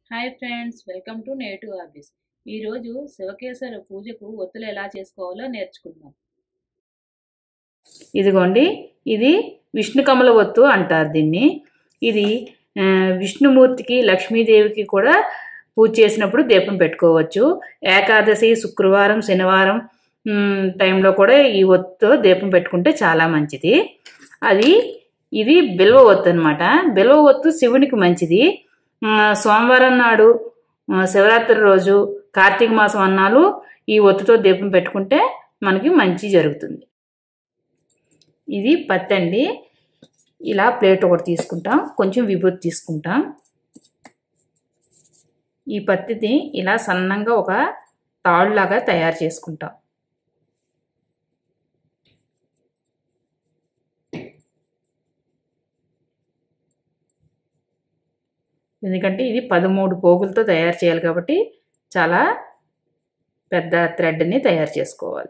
hi friends welcome to native hobbies ఈరోజు శివకేశ్వర పూజకు ఒత్తులు ఎలా చేసుకోవాలో నేర్చుకుందాం ఇదిగోండి ఇది విష్ణు కమల ఒత్తు అంటారు దీన్ని ఇది ఆ, విష్ణుమూర్తికి లక్ష్మీదేవికి కూడా పూజ చేసినప్పుడు దీపం పెట్టుకోవచ్చు ఏకాదశి శుక్రవారం శనివారం మ్, టైంలో కూడా ఈ ఒత్తుతో దీపం పెట్టుకుంటే చాలా మంచిది అది ఇది బిల్వ ఒత్తు అనమాట బిల్వ ఒత్తు శివునికి మంచిది ఆ, సోమవారం నాడు ఆ, శివరాత్రి రోజు కార్తీక మాసం అన్నాలు ఈ ఒత్తుతో దీపం పెట్టుకుంటే మనకి మంచి జరుగుతుంది ఇది పత్తి అండి ఇలా ప్లేట్ ఒకటి తీసుకుంటాం కొంచెం విభూతి తీసుకుంటాం ఈ పత్తిని ఇలా సన్నంగా ఒక తాళ్ళలాగా తయారు చేసుకుంటాం ఎందుకంటే ఇది పదమూడు పోగులతో తయారు చేయాలి కాబట్టి చాలా పెద్ద థ్రెడ్ని తయారు చేసుకోవాలి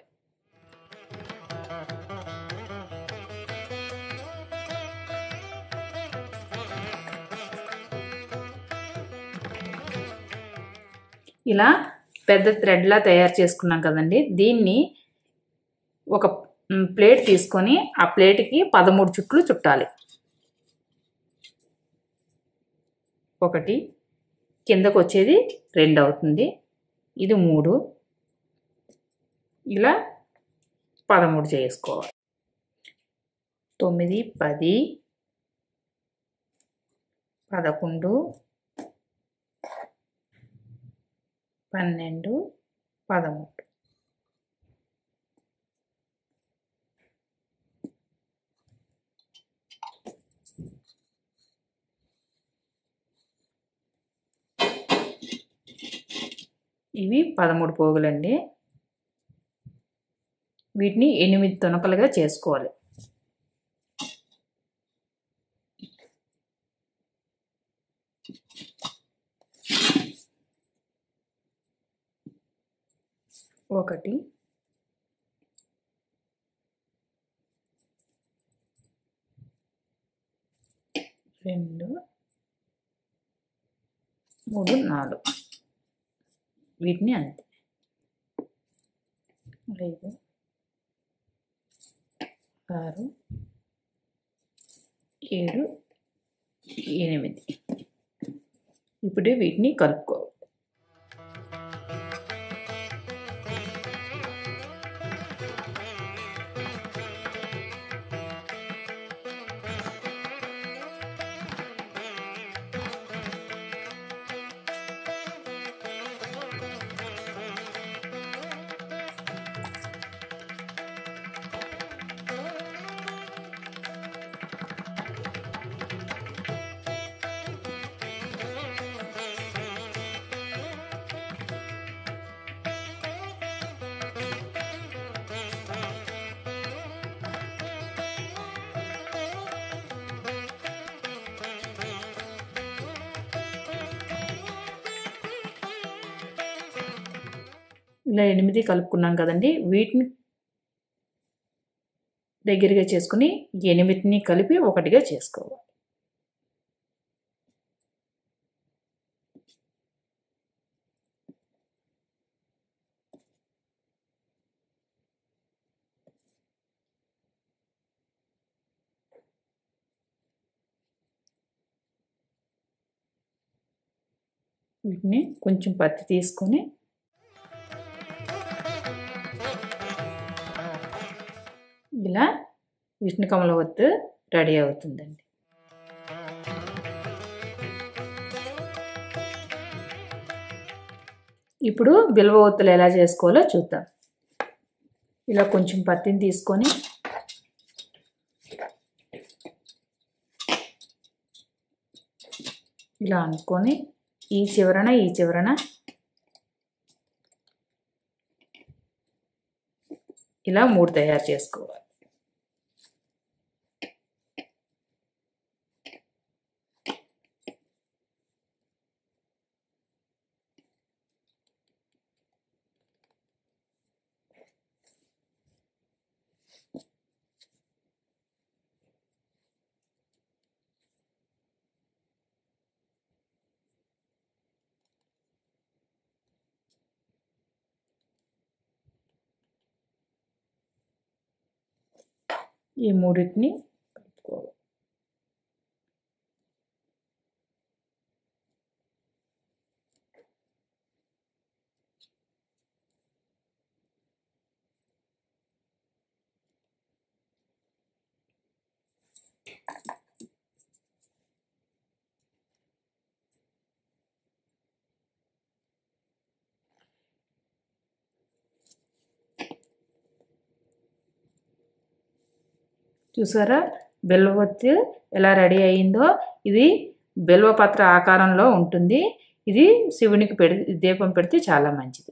ఇలా పెద్ద థ్రెడ్లా తయారు చేసుకున్నాం కదండి దీన్ని ఒక మ్, ప్లేట్ తీసుకొని ఆ ప్లేట్కి పదమూడు చుట్లు చుట్టాలి ఒకటి కిందకు వచ్చేది రెండు అవుతుంది ఇది మూడు ఇలా పదమూడు చేసుకోవాలి తొమ్మిది పది పదకొండు పన్నెండు పదమూడు ఇవి పదమూడు పోగులండి వీటిని ఎనిమిది తునకలుగా చేసుకోవాలి ఒకటి రెండు మూడు నాలుగు వీటిని అంతే ఐదు ఆరు ఏడు ఎనిమిది ఇప్పుడే వీటిని కలుపుకోవాలి ఇలా ఎనిమిది కలుపుకున్నాం కదండి వీటిని దగ్గరగా చేసుకుని ఎనిమిదిని కలిపి ఒకటిగా చేసుకోవాలి వీటిని కొంచెం పత్తి తీసుకొని ఇలా విష్ణు కమల ఒత్తు రెడీ అవుతుందండి ఇప్పుడు బిల్వ ఒత్తులు ఎలా చేసుకోవాలో చూద్దాం ఇలా కొంచెం పత్తిని తీసుకొని ఇలా అనుకొని ఈ చివరన ఈ చివరన ఇలా మూడు తయారు చేసుకోవాలి ఈ మూడింటిని కలుపుకోవాలి చూసారా బెల్వవత్తు ఎలా రెడీ అయిందో ఇది బెల్వపత్ర ఆకారంలో ఉంటుంది ఇది శివునికి పెడి దీపం పెడితే చాలా మంచిది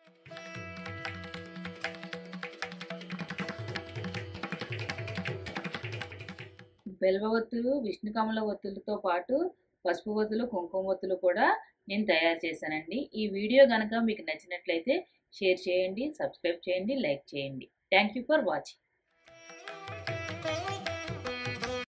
బెల్వవత్తులు విష్ణు కమల ఒత్తులతో పాటు పసుపు ఒత్తులు కుంకుమ ఒత్తులు కూడా నేను తయారు చేశానండి ఈ వీడియో కనుక మీకు నచ్చినట్లయితే షేర్ చేయండి సబ్స్క్రైబ్ చేయండి లైక్ చేయండి థ్యాంక్ యూ ఫర్ వాచింగ్